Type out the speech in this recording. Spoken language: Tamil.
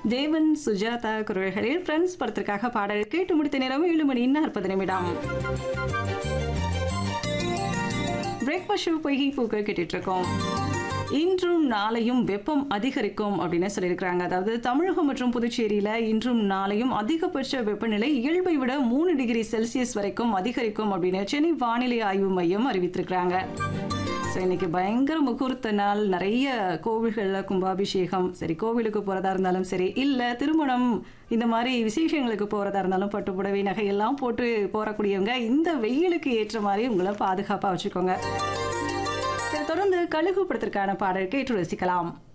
தேவன் சுஜாதா குரல்களில் ஃப்ரெண்ட்ஸ் படத்திற்காக பாடல் கேட்டு முடித்த நேரம் ஏழு மணி நாற்பது நிமிடம் பிரேக்ஃபாஸ்ட் ஷோ பொய்கை பூக்கள் கேட்டுட்டு இருக்கோம் இன்றும் நாளையும் வெப்பம் அதிகரிக்கும் அப்படின்னு சொல்லியிருக்கிறாங்க அதாவது தமிழகம் மற்றும் புதுச்சேரியில இன்றும் நாளையும் அதிகபட்ச வெப்பநிலை இயல்பை விட மூணு டிகிரி செல்சியஸ் வரைக்கும் அதிகரிக்கும் அப்படின்னு சென்னை வானிலை ஆய்வு மையம் அறிவித்திருக்கிறாங்க ஸோ இன்னைக்கு பயங்கர முகூர்த்த நாள் நிறைய கோவில்களில் கும்பாபிஷேகம் சரி கோவிலுக்கு போகிறதா இருந்தாலும் சரி இல்லை திருமணம் இந்த மாதிரி விசேஷங்களுக்கு போகிறதா இருந்தாலும் பட்டு புடவை நகையெல்லாம் போட்டு போறக்கூடியவங்க இந்த வெயிலுக்கு ஏற்ற மாதிரி உங்களை பாதுகாப்பாக வச்சுக்கோங்க சரி, தொடர்ந்து கழுகு படத்திற்கான பாடல் கேட்டு ரசிக்கலாம்